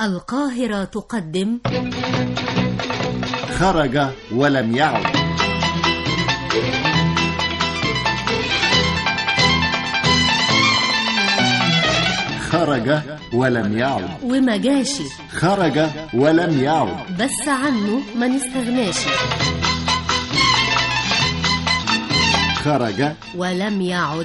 القاهرة تقدم خرج ولم يعد خرج ولم يعد ومجاشي خرج ولم يعد بس عنه ما نستغناش خرج ولم يعد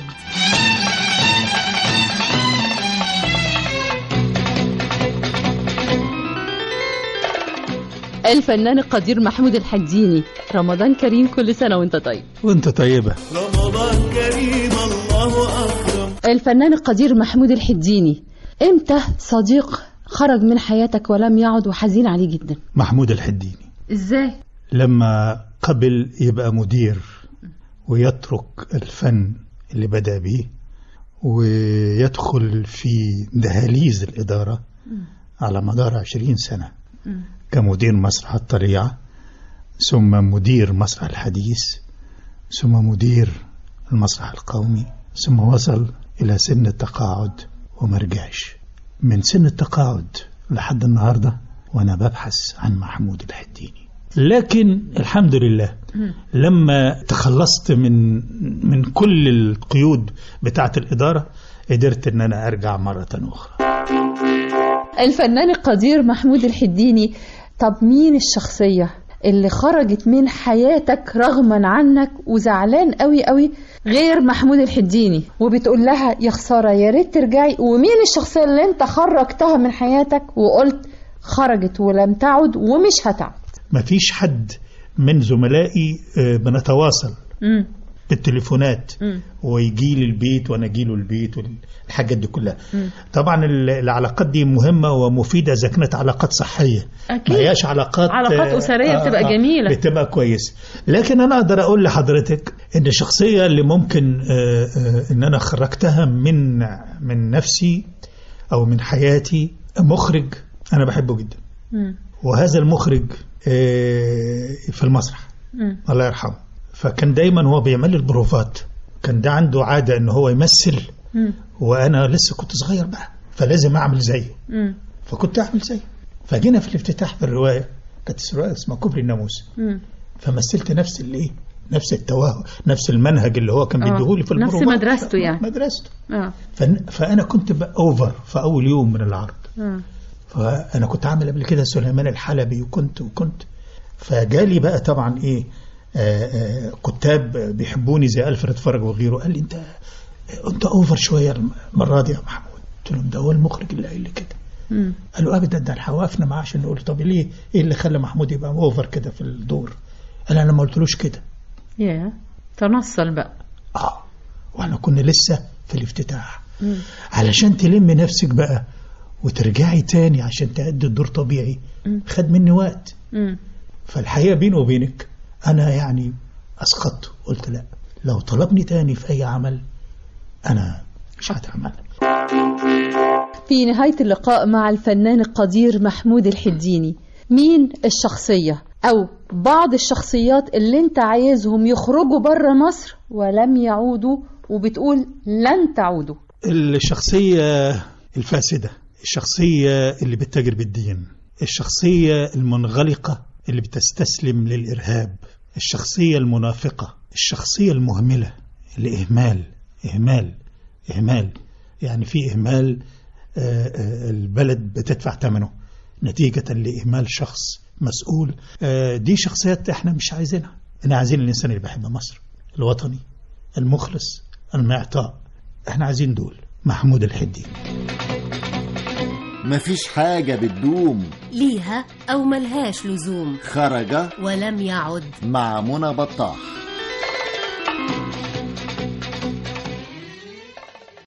الفنان القدير محمود الحديني رمضان كريم كل سنة وانت طيب وانت طيبة رمضان كريم الله أكرم الفنان القدير محمود الحديني امتى صديق خرج من حياتك ولم يعد وحزين عليه جدا محمود الحديني ازاي لما قبل يبقى مدير ويترك الفن اللي بدأ به ويدخل في دهاليز الإدارة على مدار عشرين سنة كمدير مسرح الطليعة ثم مدير مسرح الحديث ثم مدير المسرح القومي ثم وصل إلى سن التقاعد وما رجعش من سن التقاعد لحد النهاردة وأنا ببحث عن محمود الحديني لكن الحمد لله لما تخلصت من من كل القيود بتاعة الإدارة قدرت إن أنا أرجع مرة أخرى الفنان القدير محمود الحديني طب مين الشخصية اللي خرجت من حياتك رغما عنك وزعلان قوي قوي غير محمود الحديني وبتقول لها يا خسارة يا ريت ترجعي ومين الشخصية اللي انت خرجتها من حياتك وقلت خرجت ولم تعد ومش هتعد مفيش حد من زملائي آه، بنتواصل مم. بالتليفونات مم. ويجي لي البيت وانا اجي له البيت والحاجات دي كلها طبعا ال- العلاقات دي مهمه ومفيده اذا كانت علاقات صحيه أكيد. ما هياش علاقات علاقات آه، أسرية بتبقى جميلة. بتبقى كويسه لكن انا اقدر اقول لحضرتك ان الشخصيه اللي ممكن آه، آه، ان انا خرجتها من من نفسي او من حياتي مخرج انا بحبه جدا مم. وهذا المخرج آه، في المسرح مم. الله يرحمه فكان دايما هو بيعمل لي البروفات كان ده عنده عادة ان هو يمثل مم. وانا لسه كنت صغير بقى فلازم اعمل زيه مم. فكنت اعمل زيه فجينا في الافتتاح في الرواية كانت الرواية اسمها كوبري الناموس مم. فمثلت نفس الايه نفس التواه نفس المنهج اللي هو كان آه. بيديهولي في نفس البروفات مدرسته يعني. مدرسته اه فن- فانا كنت بقى اوفر في اول يوم من العرض آه. فانا كنت عامل قبل كده سليمان الحلبي وكنت وكنت فجالي بقى طبعا ايه آه، آه، كتاب بيحبوني زي الفريد فرج وغيره قال لي انت انت اوفر شويه المره دي يا محمود قلت لهم ده هو المخرج اللي قال لي كده مم. قالوا ابدا ده حوافنا معاه عشان نقول طب ليه ايه اللي خلى محمود يبقى اوفر كده في الدور قال انا ما قلتلوش كده يا تنصل بقى اه واحنا كنا لسه في الافتتاح علشان تلم نفسك بقى وترجعي تاني عشان تأدي الدور طبيعي خد مني وقت مم. فالحقيقة بيني وبينك أنا يعني أسقطت قلت لا لو طلبني تاني في أي عمل أنا مش هتعمل في نهاية اللقاء مع الفنان القدير محمود الحديني مين الشخصية أو بعض الشخصيات اللي انت عايزهم يخرجوا بره مصر ولم يعودوا وبتقول لن تعودوا الشخصية الفاسدة الشخصية اللي بتتاجر بالدين الشخصية المنغلقة اللي بتستسلم للإرهاب الشخصية المنافقة الشخصية المهملة الإهمال إهمال إهمال يعني في إهمال آه، آه، البلد بتدفع ثمنه نتيجة لإهمال شخص مسؤول آه، دي شخصيات احنا مش عايزينها احنا عايزين الإنسان اللي بيحب مصر الوطني المخلص المعطاء احنا عايزين دول محمود الحدي مفيش حاجة بتدوم ليها أو ملهاش لزوم خرج ولم يعد مع منى بطاح